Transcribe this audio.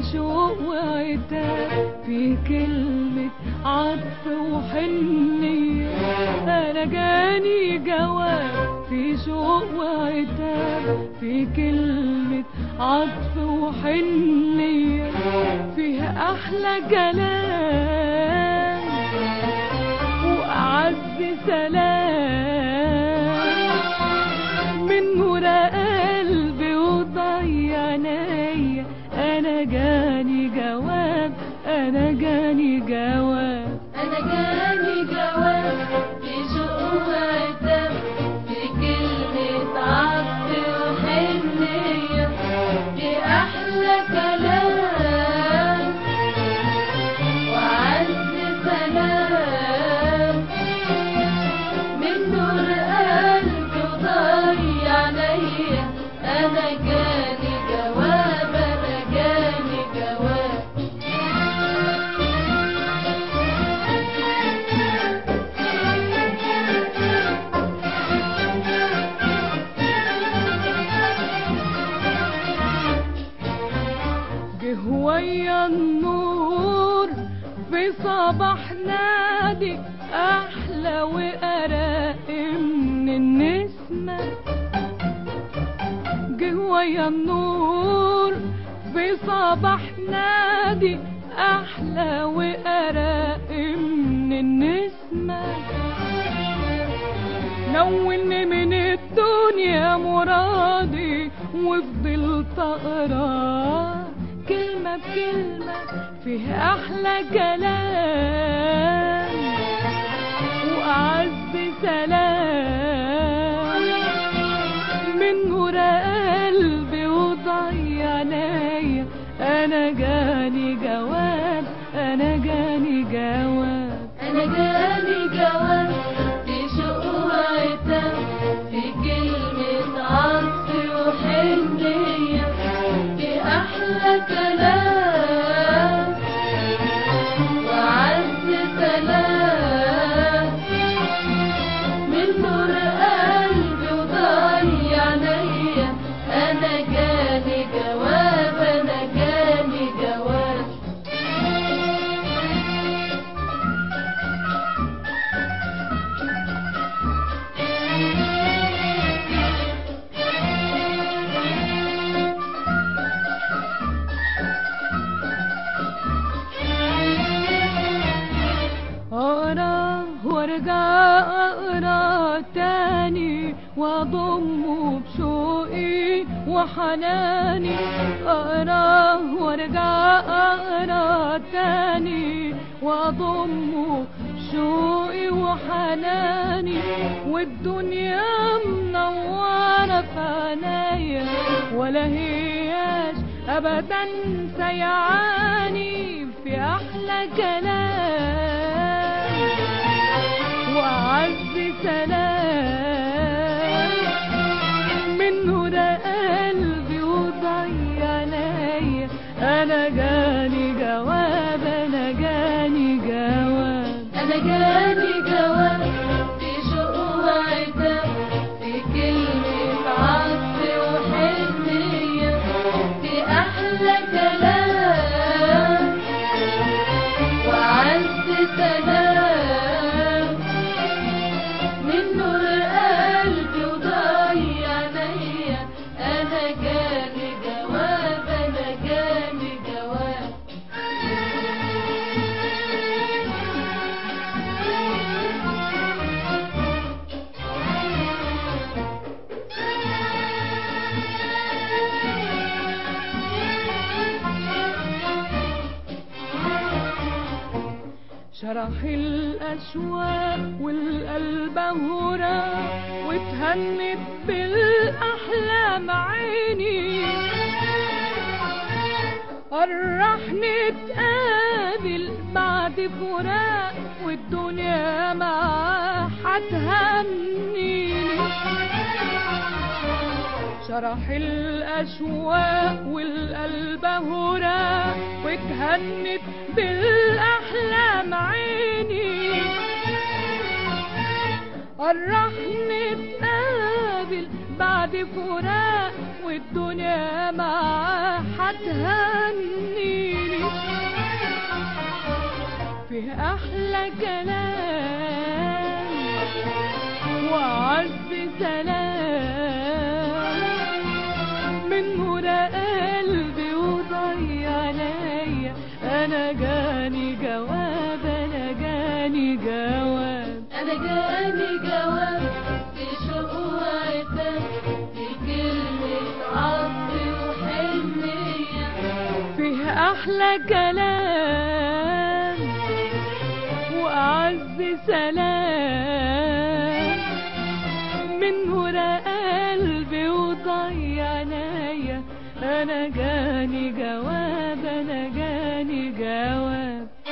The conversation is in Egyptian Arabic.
شوق وعتاب في كلمة عطف وحنية أنا جاني جواب في شوق وعتاب في كلمة عطف وحنية فيها أحلى كلام وأعز سلام من نور قلبي وضيع نية أنا جاني جواب أنا جاني جواب أنا جاني جواب في شوق وعتاب في كلمة عطف وحنية في أحلى كلام وعز سلام من نور قلبي وضيع عليا أنا جاني جواب أنا جاني جواب جه ويا النور في صباح نادي احلى وارق من النسمه جه ويا النور في صباح نادي احلى وارق من النسمه نولني من الدنيا مرادي وفضلت اقرا كلمة بكلمة فيه أحلى كلام وأعز سلام من نور قلبي وضيع عليا أنا جاني جواب أنا جاني جواب أنا جاني جواب في شوق وعتاب في كلمة عطف وحنية في أحلى كلام وعز سلام من نور قلبي وضيع عليا أنا جاني جواب أنا جاني جواب اقرا وارجع اقرا تاني واضمه بشوقي وحناني اقرا وارجع اقرا تاني واضمه بشوقي وحناني والدنيا منوره في عينيا ولا هياش ابدا سيعاني في احلى كلام وأعز سلام من نور قلبي وضيع عليا أنا جاني جواب أنا جاني جواب أنا جاني جواب في شوق وعتاب في كلمة عطف وحنية في أحلى كلام وعز سلام من نور قلبي وضيع عليا أنا جاني جواب أنا جاني جواب شرح الأشواق والقلب هورا واتهنت بالأحلام عيني فرحني اتقابل بعد فراق والدنيا معاه هتهنيني شرح الأشواق والقلب هورا واتهنت بالأحلام عيني فرحني اتقابل بعد فراق والدنيا معاه هتهني سلام من نور قلبي وضيع عليا انا جاني جواب انا جاني جواب انا جاني جواب في شوق وعتاب في كلمة عطف وحنية فيه احلى كلام واعز سلام من نور قلبي وضيع عينيا انا جاني جواب انا جاني جواب